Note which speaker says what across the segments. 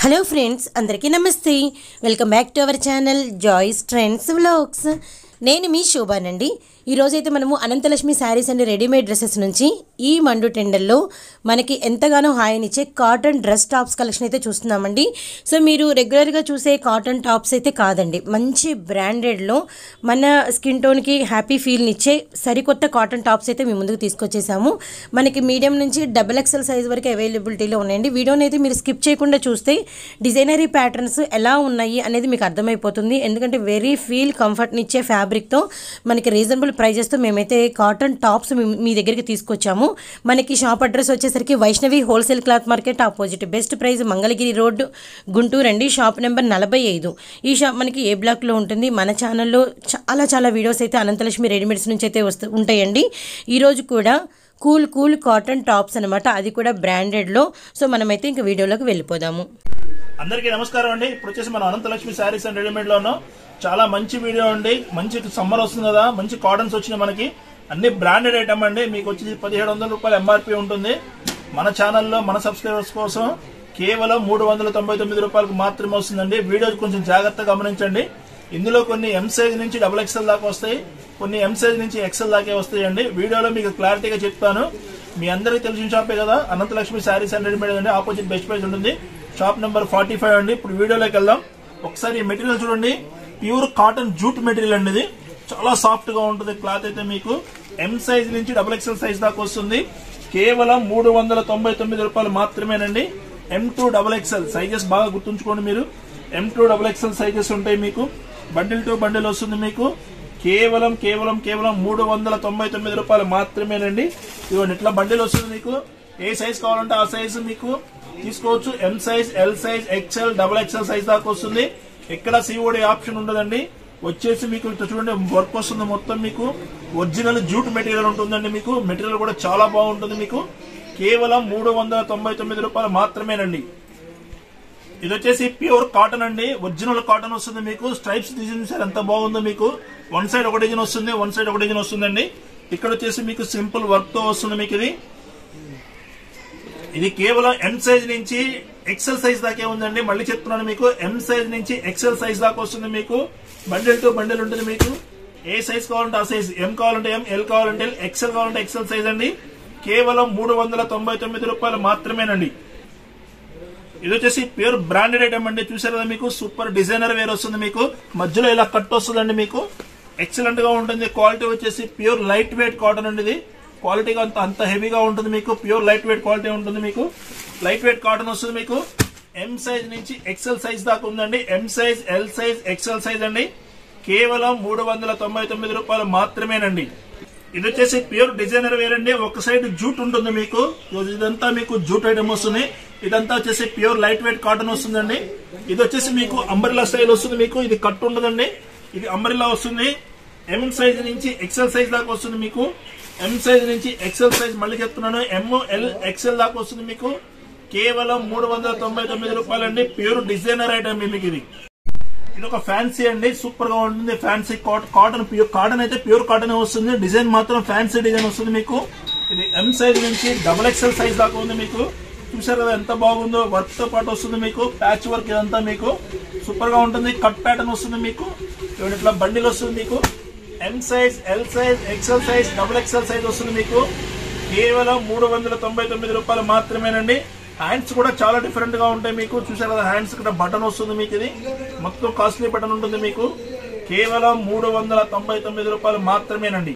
Speaker 1: hello friends అందరికీ నమస్తే welcome back to our channel joys trends vlogs నేను మీ శోభానండి ఈరోజైతే మనము Anantalakshmi saris and readymade dresses నుంచి ఈ మండు టెండర్లో మనకి ఎంతగానో హాయినిచ్చే కాటన్ డ్రెస్ టాప్స్ కలెక్షన్ అయితే చూస్తున్నామండి సో మీరు రెగ్యులర్గా చూసే కాటన్ టాప్స్ అయితే కాదండి మంచి బ్రాండెడ్లో మన స్కిన్ టోన్కి హ్యాపీ ఫీల్నిచ్చే సరికొత్త కాటన్ టాప్స్ అయితే మీ ముందుకు తీసుకొచ్చేసాము మనకి మీడియం నుంచి డబుల్ ఎక్సెల్ సైజ్ వరకు అవైలబిలిటీలో ఉన్నాయండి వీడియోని అయితే మీరు స్కిప్ చేయకుండా చూస్తే డిజైనరీ ప్యాటర్న్స్ ఎలా ఉన్నాయి అనేది మీకు అర్థమైపోతుంది ఎందుకంటే వెరీ ఫీల్ కంఫర్ట్నిచ్చే ఫ్యాబ్రిక్తో మనకి రీజనబుల్ ప్రైజెస్తో మేమైతే కాటన్ టాప్స్ మీ- మీ దగ్గరికి తీసుకొచ్చాము మనకి షాప్ అడ్రస్ వచ్చేసరికి Vaishnavi wholesale cloth market opposite best price Mangalagiri road Guntur అండి షాప్ నెంబర్ నలభై ఐదు ఈ షాప్ మనకి ఏ బ్లాక్లో ఉంటుంది మన ఛానల్లో చాలా చాలా వీడియోస్ అయితే అనంతలక్ష్మి రెడీమేడ్స్ నుంచి అయితే వస్తూ ఉంటాయండి ఈరోజు కూడా కూల్ కూల్ కాటన్ టాప్స్ అనమాట అది కూడా బ్రాండెడ్లో సో మనమైతే ఇంక వీడియోలోకి వెళ్ళిపోదాము
Speaker 2: అందరికీ నమస్కారం అండి ఇప్పుడు వచ్చేసి మనం అనంతలక్ష్మి శారీస్ అండ్ రెడీమేడ్ లో ఉన్నాం చాలా మంచి వీడియో అండి మంచి సమ్మర్ వస్తుంది కదా మంచి కాటన్స్ వచ్చినాయి మనకి అన్ని బ్రాండెడ్ ఐటమ్ అండి మీకు వచ్చి పదిహేడు వందల రూపాయలు ఎంఆర్పి ఉంటుంది మన ఛానల్లో మన సబ్స్క్రైబర్స్ కోసం కేవలం మూడు వందల తొంభై తొమ్మిది రూపాయలకు మాత్రమే వస్తుందండి వీడియో కొంచెం జాగ్రత్తగా గమనించండి ఇందులో కొన్ని ఎం సైజ్ నుంచి డబుల్ ఎక్స్ఎల్ దాకా వస్తాయి కొన్ని ఎం సైజ్ నుంచి ఎక్స్ఎల్ దాకా వస్తాయండి వీడియోలో మీకు క్లారిటీగా చెప్తాను మీ అందరికీ తెలిసిన షాపే కదా అనంతలక్ష్మి శారీస్ అండ్ రెడీమేడ్ అండి ఆపోజిట్ బెస్ట్ ప్రైస్ ఉంటుంది షాప్ నెంబర్ ఫార్టీ ఫైవ్ అండి ఇప్పుడు వీడియోలోకి వెళ్దాం ఒకసారి ఈ మెటీరియల్ చూడండి ప్యూర్ కాటన్ జూట్ మెటీరియల్ అండి ఇది చాలా సాఫ్ట్ గా ఉంటుంది క్లాత్ అయితే మీకు ఎం సైజ్ నుంచి డబుల్ ఎక్స్ఎల్ సైజ్ దాకా వస్తుంది కేవలం మూడు వందల తొంభై తొమ్మిది రూపాయలు మాత్రమేనండి M to double XL sizes బాగా గుర్తుంచుకోండి మీరు M to double XL sizes ఉంటాయి మీకు బండిల్ టు బండిల్ వస్తుంది మీకు కేవలం కేవలం కేవలం మూడు వందల తొంభై తొమ్మిది రూపాయలు మాత్రమేనండి ఇదిగోండి ఇట్లా బండిల్ వస్తుంది మీకు ఏ సైజ్ కావాలంటే ఆ సైజ్ మీకు తీసుకోవచ్చు M size L size XL double XL size దాకా వస్తుంది ఎక్కడ సిఓడి ఆప్షన్ ఉండదండి వచ్చేసి మీకు ఇట్లా చూడండి వర్క్ వస్తుంది మొత్తం మీకు ఒరిజినల్ జూట్ మెటీరియల్ ఉంటుందండి మీకు మెటీరియల్ కూడా చాలా బాగుంటుంది మీకు కేవలం మూడు వందల తొంభై తొమ్మిది రూపాయలు మాత్రమేనండి ఇది వచ్చేసి ప్యూర్ కాటన్ అండి ఒరిజినల్ కాటన్ వస్తుంది మీకు స్ట్రైప్స్ డిజైన్ సార్ ఎంత బాగుందో మీకు వన్ సైడ్ ఒక డిజైన్ వస్తుంది వన్ సైడ్ ఒక డిజైన్ వస్తుందండి ఇక్కడ వచ్చేసి మీకు సింపుల్ వర్క్ తో వస్తుంది మీకు ఇది ఇది కేవలం ఎం సైజ్ నుంచి ఎక్సెల్ సైజ్ దాకే ఉందండి మళ్ళీ చెప్తున్నాను మీకు ఎం సైజ్ నుంచి ఎక్సెల్ సైజ్ దాకా వస్తుంది మీకు బండిల్ టు బండిల్ ఉంటుంది మీకు ఏ సైజ్ కావాలంటే ఆ సైజ్ ఎం కావాలంటే ఎం ఎల్ కావాలంటే ఎల్ ఎక్సెల్ కావాలంటే ఎక్సెల్ సైజ్ అండి కేవలం మూడు వందల తొంభై తొమ్మిది రూపాయలు మాత్రమేనండి ఇది వచ్చేసి ప్యూర్ బ్రాండెడ్ ఐటమ్ అండి చూసారు కదా మీకు సూపర్ డిజైనర్ వేర్ వస్తుంది మీకు మధ్యలో ఇలా కట్ వస్తుందండి మీకు ఎక్సలెంట్ గా ఉంటుంది క్వాలిటీ వచ్చేసి ప్యూర్ లైట్ వెయిట్ కాటన్ అండి ఇది క్వాలిటీగా అంత అంత హెవీగా ఉంటుంది మీకు ప్యూర్ లైట్ వెయిట్ క్వాలిటీ ఉంటుంది మీకు లైట్ వెయిట్ కాటన్ వస్తుంది మీకు ఎం సైజ్ నుంచి ఎక్సెల్ సైజ్ దాకా ఉందండి M size L size XL size అండి కేవలం మూడు వందల తొంభై తొమ్మిది రూపాయలు మాత్రమేనండి ఇది వచ్చేసి ప్యూర్ డిజైనర్ వేర్ అండి ఒక సైడ్ జూట్ ఉంటుంది మీకు ఇదంతా మీకు జూట్ ఐటమ్ వస్తుంది ఇదంతా వచ్చేసి ప్యూర్ లైట్ వెయిట్ కాటన్ వస్తుందండి ఇది వచ్చేసి మీకు అంబరిలా స్టైల్ వస్తుంది మీకు ఇది కట్ ఉండదండి ఇది అంబరిలా వస్తుంది ఎం సైజ్ నుంచి ఎక్సెల్ సైజ్ దాకా వస్తుంది మీకు ఎం సైజ్ నుంచి ఎక్సెల్ సైజ్ మళ్ళీ చెప్తున్నాను ఎం ఎల్ ఎక్సెల్ దాకా వస్తుంది మీకు కేవలం మూడు వందల తొంభై తొమ్మిది రూపాయలండి ప్యూర్ డిజైనర్ ఐటమ్ మీకు ఇది ఇది ఒక ఫ్యాన్సీ అండి సూపర్ గా ఉంటుంది ఫ్యాన్సీ కాటన్ ప్యూర్ కాటన్ అయితే ప్యూర్ కాటన్ వస్తుంది డిజైన్ మాత్రం ఫ్యాన్సీ డిజైన్ వస్తుంది మీకు ఇది ఎం సైజ్ నుంచి డబుల్ ఎక్స్ఎల్ సైజ్ దాకా ఉంది మీకు చూసారు కదా ఎంత బాగుందో వర్క్ తో పాటు వస్తుంది మీకు ప్యాచ్ వర్క్ ఇదంతా మీకు సూపర్ గా ఉంటుంది కట్ ప్యాటర్న్ వస్తుంది మీకు చూడండి ఇట్లా బండిల్ వస్తుంది మీకు M size L size XL size double XL size వస్తుంది మీకు కేవలం మూడు వందల తొంభై తొమ్మిది రూపాయలు మాత్రమేనండి హ్యాండ్స్ కూడా చాలా డిఫరెంట్ గా ఉంటాయి మీకు చూసారు కదా హ్యాండ్స్ ఇక్కడ బటన్ వస్తుంది మీకు ఇది మొత్తం కాస్ట్లీ బటన్ ఉంటుంది మీకు కేవలం మూడు వందల తొంభై తొమ్మిది రూపాయలు మాత్రమేనండి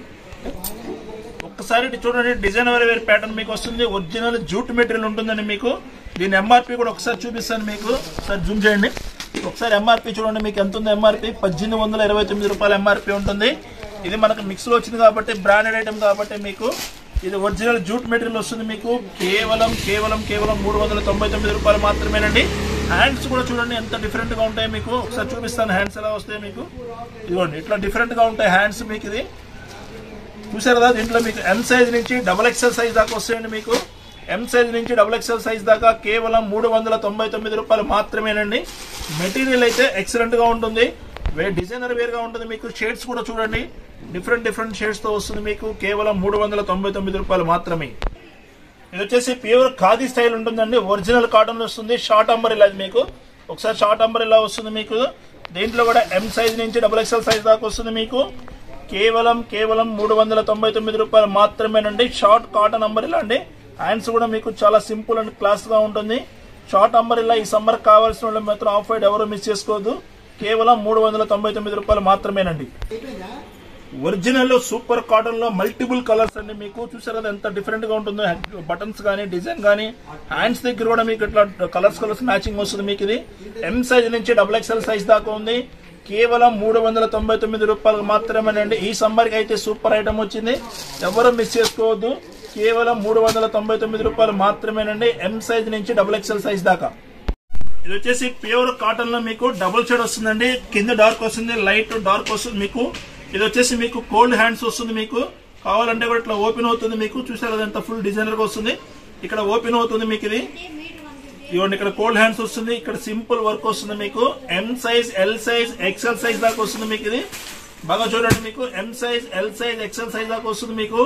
Speaker 2: ఒక్కసారి ఇటు చూడండి డిజైనర్ వేర్ ప్యాటర్న్ మీకు వస్తుంది ఒరిజినల్ జూట్ మెటీరియల్ ఉంటుందండి మీకు దీని ఎంఆర్పి కూడా ఒకసారి చూపిస్తాను మీకు ఒకసారి జూమ్ చేయండి ఒకసారి ఎంఆర్పి చూడండి మీకు ఎంత ఉంది ఎంఆర్పి పద్దెనిమిది వందల ఇరవై తొమ్మిది రూపాయల ఎంఆర్పి ఉంటుంది ఇది మనకు మిక్స్ లో వచ్చింది కాబట్టి బ్రాండెడ్ ఐటమ్ కాబట్టి మీకు ఇది ఒరిజినల్ జూట్ మెటీరియల్ వస్తుంది మీకు కేవలం కేవలం కేవలం మూడు వందల తొంభై తొమ్మిది రూపాయలు మాత్రమేనండి హ్యాండ్స్ కూడా చూడండి ఎంత డిఫరెంట్ గా ఉంటాయి మీకు ఒకసారి చూపిస్తాను హ్యాండ్స్ ఎలా వస్తాయి మీకు ఇదిగోండి ఇట్లా డిఫరెంట్ గా ఉంటాయి హ్యాండ్స్ మీకు ఇది చూసారు కదా దీంట్లో మీకు ఎం సైజ్ నుంచి డబుల్ ఎక్స్ఎల్ సైజ్ దాకా వస్తాయండి మీకు ఎం సైజ్ నుంచి డబుల్ ఎక్స్ఎల్ సైజ్ దాకా కేవలం మూడు వందల తొంభై తొమ్మిది రూపాయలు మాత్రమేనండి మెటీరియల్ అయితే ఎక్సలెంట్ గా ఉంటుంది వే డిజైనర్ వేర్ గా ఉంటుంది మీకు షేడ్స్ కూడా చూడండి డిఫరెంట్ డిఫరెంట్ షేడ్స్ తో వస్తుంది మీకు కేవలం మూడు వందల తొంభై తొమ్మిది రూపాయలు మాత్రమే ఇది వచ్చేసి ప్యూర్ ఖాదీ స్టైల్ ఉంటుందండి ఒరిజినల్ కాటన్ వస్తుంది షార్ట్ అంబరిలా ఇది మీకు ఒకసారి షార్ట్ అంబరిలా వస్తుంది మీకు దీంట్లో కూడా ఎం సైజ్ నుంచి డబుల్ ఎక్స్ఎల్ సైజ్ దాకా వస్తుంది మీకు కేవలం కేవలం మూడు వందల తొంభై తొమ్మిది రూపాయలు మాత్రమేనండి షార్ట్ కాటన్ అంబరిలా అండి హ్యాండ్స్ కూడా మీకు చాలా సింపుల్ అండ్ క్లాస్ గా ఉంటుంది షార్ట్ అంబరిలా ఈ సమ్మర్ కావాల్సిన వాళ్ళు మాత్రం ఆఫ్ వైట్ ఎవరు మిస్ చేసుకోవద్దు కేవలం మూడు వందల తొంభై తొమ్మిది రూపాయలు మాత్రమేనండి ఒరిజినల్ సూపర్ కాటన్ లో మల్టిపుల్ కలర్స్ అండి మీకు చూసారా అది ఎంత డిఫరెంట్ గా ఉంటుందో బటన్స్ కానీ డిజైన్ కానీ హ్యాండ్స్ దగ్గర కూడా మీకు ఇట్లా కలర్స్ కలర్స్ మ్యాచింగ్ వస్తుంది మీకు ఇది ఎం సైజ్ నుంచి డబుల్ ఎక్స్ఎల్ సైజ్ దాకా ఉంది కేవలం మూడు వందల తొంభై తొమ్మిది రూపాయలు మాత్రమేనండి ఈ సమ్మర్ కి అయితే సూపర్ ఐటమ్ వచ్చింది ఎవరు మిస్ చేసుకోవద్దు కేవలం మూడు వందల తొంభై తొమ్మిది రూపాయలు మాత్రమేనండి ఎం సైజ్ నుంచి డబుల్ ఎక్స్ఎల్ సైజ్ దాకా ఇది వచ్చేసి ప్యూర్ కాటన్ లో మీకు డబుల్ షేడ్ వస్తుందండి కింద డార్క్ వస్తుంది లైట్ డార్క్ వస్తుంది మీకు ఇది వచ్చేసి మీకు కోల్డ్ హ్యాండ్స్ వస్తుంది మీకు కావాలంటే కూడా ఇట్లా ఓపెన్ అవుతుంది మీకు చూసారు అదంతా ఫుల్ డిజైనర్ గా వస్తుంది ఇక్కడ ఓపెన్ అవుతుంది మీకు ఇది ఇవ్వండి ఇక్కడ కోల్డ్ హ్యాండ్స్ వస్తుంది ఇక్కడ సింపుల్ వర్క్ వస్తుంది మీకు M size L size XL size దాకా వస్తుంది మీకు ఇది బాగా చూడండి మీకు M size L size XL size దాకా వస్తుంది మీకు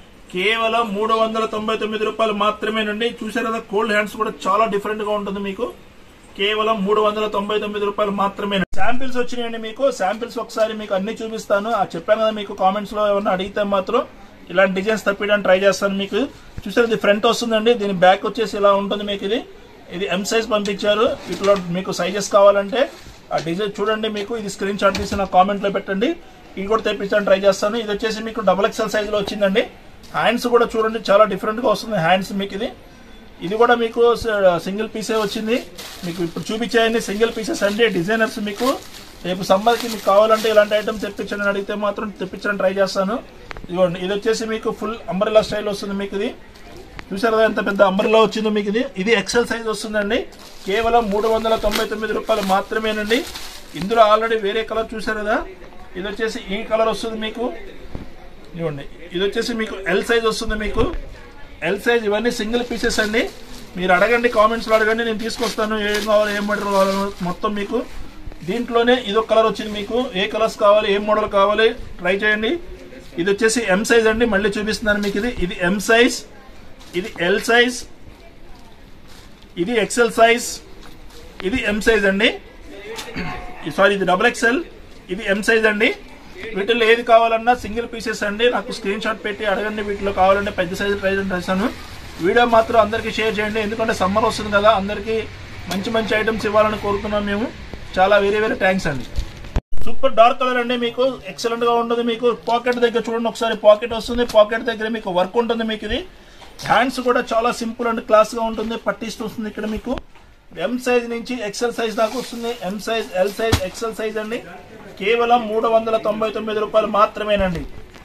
Speaker 2: కేవలం మూడు వందల తొంభై తొమ్మిది రూపాయలు మాత్రమేనండి చూసారు కదా కోల్డ్ హ్యాండ్స్ కూడా చాలా డిఫరెంట్ గా ఉంటుంది మీకు కేవలం మూడు వందల తొంభై తొమ్మిది రూపాయలు మాత్రమే శాంపిల్స్ వచ్చినాయండి మీకు శాంపిల్స్ ఒకసారి మీకు అన్ని చూపిస్తాను ఆ చెప్పాను కదా మీకు కామెంట్స్ లో ఏమన్నా అడిగితే మాత్రం ఇలాంటి డిజైన్స్ తప్పించడానికి ట్రై చేస్తాను మీకు చూసారు ఇది ఫ్రంట్ వస్తుందండి దీని బ్యాక్ వచ్చేసి ఇలా ఉంటుంది మీకు ఇది ఇది ఎం సైజ్ పంపించారు ఇట్లా మీకు సైజెస్ కావాలంటే ఆ డిజైన్ చూడండి మీకు ఇది స్క్రీన్ షాట్ తీసి నా కామెంట్ లో పెట్టండి ఇది కూడా తెప్పించడానికి ట్రై చేస్తాను ఇది వచ్చేసి మీకు డబల్ ఎక్స్ఎల్ సైజ్ లో వచ్చిందండి హ్యాండ్స్ కూడా చూడండి చాలా డిఫరెంట్ గా వస్తుంది హ్యాండ్స్ మీకు ఇది ఇది కూడా మీకు సింగిల్ పీసే వచ్చింది మీకు ఇప్పుడు చూపించాయని సింగిల్ పీసెస్ అంటే డిజైనర్స్ మీకు రేపు సమ్మర్ కి మీకు కావాలంటే ఇలాంటి ఐటమ్ తెప్పించండి అని అడిగితే మాత్రం తెప్పించడానికి ట్రై చేస్తాను ఇదిగోండి ఇది వచ్చేసి మీకు ఫుల్ అంబరిలా స్టైల్ వస్తుంది మీకు ఇది చూసారు కదా ఎంత పెద్ద అంబరిలా వచ్చిందో మీకు ఇది ఇది ఎక్సెల్ సైజ్ వస్తుందండి కేవలం మూడు వందల తొంభై తొమ్మిది రూపాయలు మాత్రమేనండి ఇందులో ఆల్రెడీ వేరే కలర్ చూసారు కదా ఇది వచ్చేసి ఈ కలర్ వస్తుంది మీకు ఇవ్వండి ఇది వచ్చేసి మీకు ఎల్ సైజ్ వస్తుంది మీకు ఎల్ సైజ్ ఇవన్నీ సింగిల్ పీసెస్ అండి మీరు అడగండి కామెంట్స్ లో అడగండి నేను తీసుకొస్తాను ఏం కావాలి ఏం మోడల్ కావాలి మొత్తం మీకు దీంట్లోనే ఇదొక కలర్ వచ్చింది మీకు ఏ కలర్స్ కావాలి ఏం మోడల్ కావాలి ట్రై చేయండి ఇది వచ్చేసి ఎం సైజ్ అండి మళ్ళీ చూపిస్తున్నాను మీకు ఇది ఇది ఎం సైజ్ ఇది ఎల్ సైజ్ ఇది ఎక్సెల్ సైజ్ ఇది ఎం సైజ్ అండి సారీ ఇది డబుల్ ఎక్సెల్ ఇది ఎం సైజ్ అండి వీటిల్లో ఏది కావాలన్నా సింగిల్ పీసెస్ అండి నాకు స్క్రీన్ షాట్ పెట్టి అడగండి వీటిలో కావాలంటే పెద్ద సైజు ట్రై చేస్తాను వీడియో మాత్రం అందరికీ షేర్ చేయండి ఎందుకంటే సమ్మర్ వస్తుంది కదా అందరికీ మంచి మంచి ఐటమ్స్ ఇవ్వాలని కోరుతున్నాం మేము చాలా వెరీ వెరీ థ్యాంక్స్ అండి సూపర్ డార్క్ కలర్ అండి మీకు ఎక్సలెంట్ గా ఉంటుంది మీకు పాకెట్ దగ్గర చూడండి ఒకసారి పాకెట్ వస్తుంది పాకెట్ దగ్గర మీకు వర్క్ ఉంటుంది మీకు ఇది హ్యాండ్స్ కూడా చాలా సింపుల్ అండ్ క్లాస్ గా ఉంటుంది పట్టిస్తూ వస్తుంది ఇక్కడ మీకు ఎం సైజ్ నుంచి ఎక్సెల్ సైజ్ దాకా వస్తుంది M size L size XL size అండి కేవలం మూడు వందల తొంభై తొమ్మిది రూపాయలు మాత్రమేనండి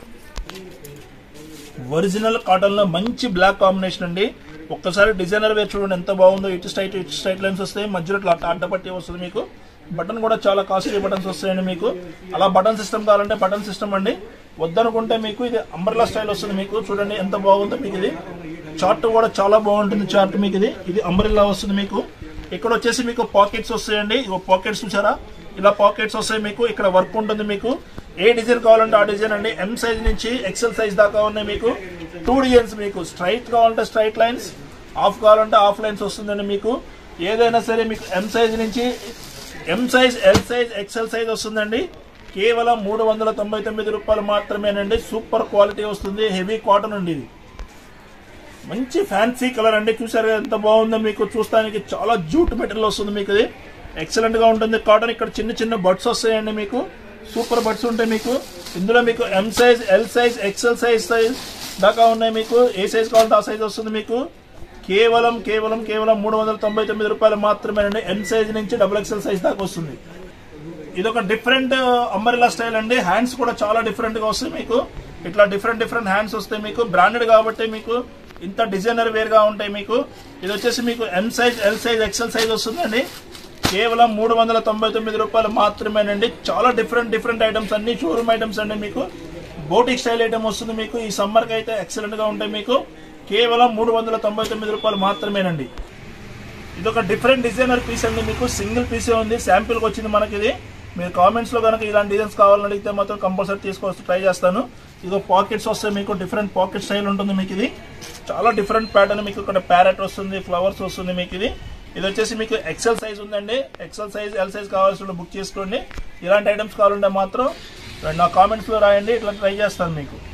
Speaker 2: ఒరిజినల్ కాటన్ లో మంచి బ్లాక్ కాంబినేషన్ అండి ఒక్కసారి డిజైనర్ వేర్ చూడండి ఎంత బాగుందో ఇటు స్ట్రైట్ ఇటు స్ట్రైట్ లైన్స్ వస్తాయి మధ్యలో ఇట్లా అడ్డపట్టి వస్తుంది మీకు బటన్ కూడా చాలా కాస్ట్లీ బటన్స్ వస్తాయండి మీకు అలా బటన్ సిస్టమ్ కావాలంటే బటన్ సిస్టమ్ అండి వద్దనుకుంటే మీకు ఇది అంబర్లా స్టైల్ వస్తుంది మీకు చూడండి ఎంత బాగుందో మీకు ఇది చార్ట్ కూడా చాలా బాగుంటుంది చార్ట్ మీకు ఇది ఇది అంబరిల్లా వస్తుంది మీకు ఇక్కడ వచ్చేసి మీకు పాకెట్స్ వస్తాయండి ఇగో పాకెట్స్ చూసారా ఇలా పాకెట్స్ వస్తాయి మీకు ఇక్కడ వర్క్ ఉంటుంది మీకు ఏ డిజైన్ కావాలంటే ఆ డిజైన్ అండి ఎం సైజ్ నుంచి ఎక్సెల్ సైజ్ దాకా ఉన్నాయి మీకు టూ డిజైన్స్ మీకు స్ట్రైట్ కావాలంటే స్ట్రైట్ లైన్స్ ఆఫ్ కావాలంటే ఆఫ్ లైన్స్ వస్తుందండి మీకు ఏదైనా సరే మీకు ఎం సైజ్ నుంచి M size L size XL size వస్తుందండి కేవలం మూడు వందల తొంభై తొమ్మిది రూపాయలు మాత్రమేనండి సూపర్ క్వాలిటీ వస్తుంది హెవీ కాటన్ అండి ఇది మంచి ఫ్యాన్సీ కలర్ అండి చూసారు కదా ఎంత బాగుందో మీకు చూస్తానికి చాలా జూట్ మెటీరియల్ వస్తుంది మీకు ఇది ఎక్సలెంట్ గా ఉంటుంది కాటన్ ఇక్కడ చిన్న చిన్న బడ్స్ వస్తాయండి మీకు సూపర్ బడ్స్ ఉంటాయి మీకు ఇందులో మీకు M size L size XL size size దాకా ఉన్నాయి మీకు ఏ సైజ్ కావాలంటే ఆ సైజ్ వస్తుంది మీకు కేవలం కేవలం కేవలం మూడు వందల తొంభై తొమ్మిది రూపాయలు మాత్రమేనండి ఎం సైజ్ నుంచి డబుల్ ఎక్సెల్ సైజ్ దాకా వస్తుంది ఇది ఒక డిఫరెంట్ అంబరిలా స్టైల్ అండి హ్యాండ్స్ కూడా చాలా డిఫరెంట్ గా వస్తాయి మీకు ఇట్లా డిఫరెంట్ డిఫరెంట్ హ్యాండ్స్ వస్తాయి మీకు బ్రాండెడ్ కాబట్టి మీకు ఇంత డిజైనర్ వేర్ గా ఉంటాయి మీకు ఇది వచ్చేసి మీకు M size L size XL size వస్తుందండి కేవలం మూడు వందల తొంభై తొమ్మిది రూపాయలు మాత్రమేనండి చాలా డిఫరెంట్ డిఫరెంట్ ఐటమ్స్ అన్ని షోరూమ్ ఐటమ్స్ అండి మీకు బోటిక్ స్టైల్ ఐటమ్ వస్తుంది మీకు ఈ సమ్మర్ కి అయితే ఎక్సలెంట్ గా ఉంటాయి మీకు కేవలం మూడు వందల తొంభై తొమ్మిది రూపాయలు మాత్రమేనండి ఇది ఒక డిఫరెంట్ డిజైనర్ పీస్ అండి మీకు సింగిల్ పీసే ఉంది శాంపిల్ కి వచ్చింది మనకి ఇది మీరు కామెంట్స్ లో కనుక ఇలాంటి డిజైన్స్ కావాలని అడిగితే మాత్రం కంపల్సరీ తీసుకొచ్చి ట్రై చేస్తాను ఇదో పాకెట్స్ వస్తాయి మీకు డిఫరెంట్ పాకెట్ స్టైల్ ఉంటుంది మీకు ఇది చాలా డిఫరెంట్ ప్యాటర్న్ మీకు ఇక్కడ ప్యారెట్ వస్తుంది ఫ్లవర్స్ వస్తుంది మీకు ఇది ఇది వచ్చేసి మీకు ఎక్సెల్ సైజ్ ఉందండి ఎక్సెల్ సైజ్ ఎల్ సైజ్ కావాల్సిన బుక్ చేసుకోండి ఇలాంటి ఐటమ్స్ కావాలంటే మాత్రం నా కామెంట్స్ లో రాయండి ఇట్లా ట్రై చేస్తాను మీకు